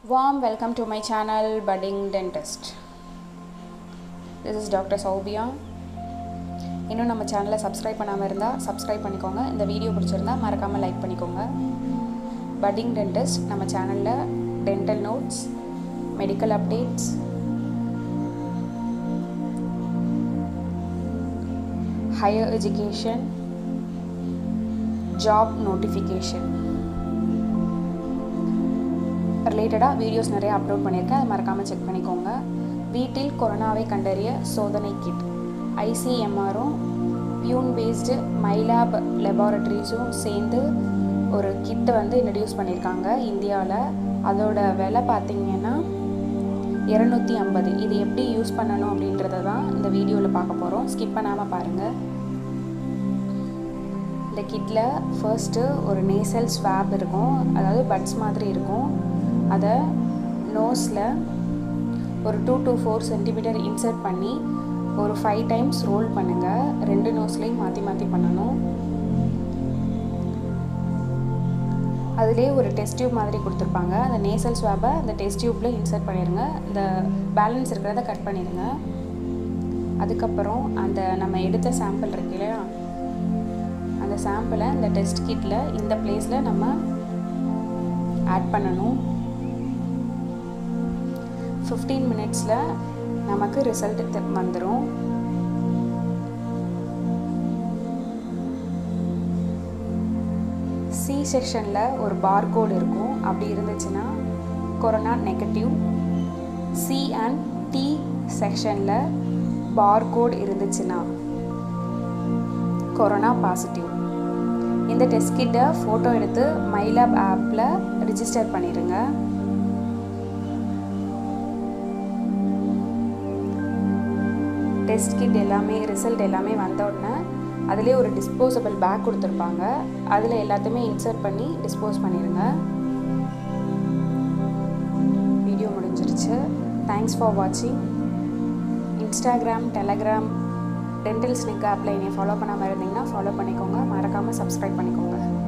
Warm welcome to my channel Budding Dentist. This is Dr. Saubia. இன்னும் நம்ம சேனலை subscribe பண்ணாமல் இருந்தால் சப்ஸ்கிரைப் பண்ணிக்கோங்க இந்த வீடியோ பிடிச்சிருந்தா மறக்காமல் லைக் பண்ணிக்கோங்க பட்டிங் டென்டிஸ்ட் நம்ம சேனலில் dental notes medical updates higher education job notification ரிலேட்டடாக வீடியோஸ் நிறைய அப்லோட் பண்ணியிருக்கேன் அது மறக்காமல் செக் பண்ணிக்கோங்க வீட்டில் கொரோனாவை கண்டறிய சோதனை கிட் ஐசிஎம்ஆரும் பியூன் பேஸ்டு மைலாப் லெபார்ட்ரிஸும் சேர்ந்து ஒரு கிட்டை வந்து இன்ட்ரடியூஸ் பண்ணியிருக்காங்க இந்தியாவில் அதோட விலை பார்த்திங்கன்னா இரநூத்தி ஐம்பது இது எப்படி யூஸ் பண்ணணும் அப்படின்றத தான் இந்த வீடியோவில் பார்க்க போகிறோம் ஸ்கிப் பண்ணாமல் பாருங்கள் இந்த கிட்டில் ஃபர்ஸ்ட்டு ஒரு நேசல் ஸ்வாப் இருக்கும் அதாவது பட்ஸ் மாதிரி இருக்கும் அதை நோஸில் ஒரு two to four centimetre insert பண்ணி ஒரு ஃபைவ் டைம்ஸ் ரோல் பண்ணுங்கள் ரெண்டு நோஸ்லேயும் மாற்றி மாற்றி பண்ணணும் அதிலே ஒரு டெஸ்ட் டியூப் மாதிரி கொடுத்துருப்பாங்க அந்த நேசல் ஸ்வாபை அந்த டெஸ்ட் டியூப்பில் இன்சர்ட் பண்ணிடுங்க இந்த பேலன்ஸ் இருக்கிறத கட் பண்ணிடுங்க அதுக்கப்புறம் அந்த நம்ம எடுத்த சாம்பிள் இருக்கு இல்லையா அந்த சாம்பிளை இந்த டெஸ்ட் கிட்டில் இந்த பிளேஸில் நம்ம ஆட் பண்ணணும் ஃபிஃப்டீன் மினிட்ஸில் நமக்கு ரிசல்ட் வந்துடும் சி செக்ஷனில் ஒரு பார்கோடு இருக்கும் அப்படி இருந்துச்சுன்னா corona negative C and T செக்ஷனில் பார்கோட் இருந்துச்சுன்னா கொரோனா பாசிட்டிவ் இந்த டெஸ்ட் கிட்டை ஃபோட்டோ எடுத்து மைலாப் ஆப்பில் ரிஜிஸ்டர் பண்ணிடுங்க டெஸ்ட் கிட் எல்லாமே ரிசல்ட் எல்லாமே வந்த உடனே அதிலே ஒரு டிஸ்போசபிள் பேக் கொடுத்துருப்பாங்க அதில் எல்லாத்தையுமே இன்சர்ட் பண்ணி டிஸ்போஸ் பண்ணிடுங்க வீடியோ முடிஞ்சிருச்சு தேங்க்ஸ் ஃபார் வாட்சிங் இன்ஸ்டாகிராம் டெலகிராம் டென்டல் ஸ்னிக் ஆப்பில் என்னை ஃபாலோ பண்ணாமல் இருந்தீங்கன்னா ஃபாலோ பண்ணிக்கோங்க மறக்காமல் சப்ஸ்கிரைப் பண்ணிக்கோங்க